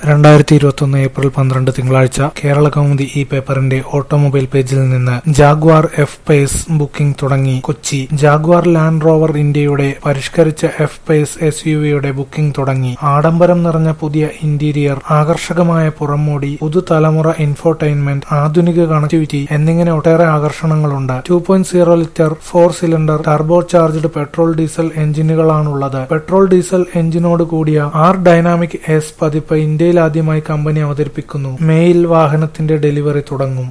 രണ്ടായിരത്തി ഇരുപത്തൊന്ന് ഏപ്രിൽ പന്ത്രണ്ട് തിങ്കളാഴ്ച കേരള കൗമുദി ഈ പേപ്പറിന്റെ ഓട്ടോമൊബൈൽ പേജിൽ നിന്ന് ജാഗ്വാർ എഫ് പേസ് ബുക്കിംഗ് തുടങ്ങി കൊച്ചി ജാഗ്വാർ ലാൻഡ് റോവർ ഇന്ത്യയുടെ പരിഷ്കരിച്ച എഫ് പേസ് എസ് യുടെ ബുക്കിംഗ് തുടങ്ങി ആഡംബരം നിറഞ്ഞ പുതിയ ഇന്റീരിയർ ആകർഷകമായ പുറംമോടി പുതുതലമുറ ഇൻഫോർടൈൻമെന്റ് ആധുനിക കണക്ടിവിറ്റി എന്നിങ്ങനെ ഒട്ടേറെ ആകർഷണങ്ങളുണ്ട് two point zero litre four cylinder turbocharged petrol diesel എഞ്ചിനുകളാണുള്ളത് പെട്രോൾ ഡീസൽ എഞ്ചിനോട് കൂടിയ ആർ ഡൈനാമിക് എസ് പതിപ്പ് ഇന്ത്യയിൽ ആദ്യമായി കമ്പനി അവതരിപ്പിക്കുന്നു മേയിൽ വാഹനത്തിന്റെ ഡെലിവറി തുടങ്ങും